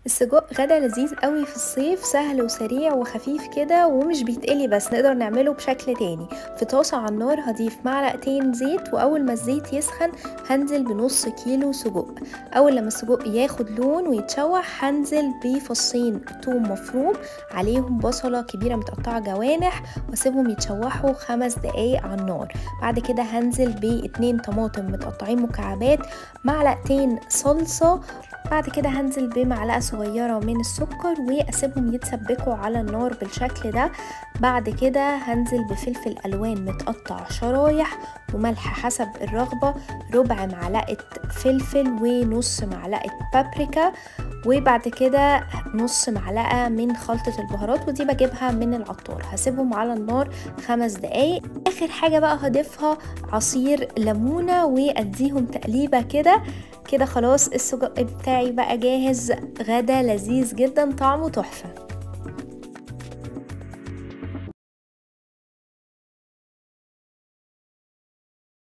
السجق غدا لذيذ قوي في الصيف سهل وسريع وخفيف كده ومش بيتقلي بس نقدر نعمله بشكل تاني في طاسة على النار هضيف معلقتين زيت واول ما الزيت يسخن هنزل بنص كيلو سجق اول لما السجق ياخد لون ويتشوح هنزل بفصين توم مفروم عليهم بصلة كبيرة متقطعة جوانح واسيبهم يتشوحوا خمس دقايق على النار بعد كده هنزل باتنين طماطم متقطعين مكعبات معلقتين صلصة بعد كده هنزل بمعلقة صغيرة من السكر واسيبهم يتسبكوا على النار بالشكل ده بعد كده هنزل بفلفل الوان متقطع شرايح وملح حسب الرغبة ربع معلقة فلفل ونص معلقة بابريكا وبعد كده نص معلقة من خلطة البهارات ودي بجيبها من العطار هسيبهم على النار خمس دقايق اخر حاجة بقى هضيفها عصير ليمونة واديهم تقليبة كده كده خلاص السجق بتاعي بقى جاهز غدا لذيذ جدا طعمه تحفه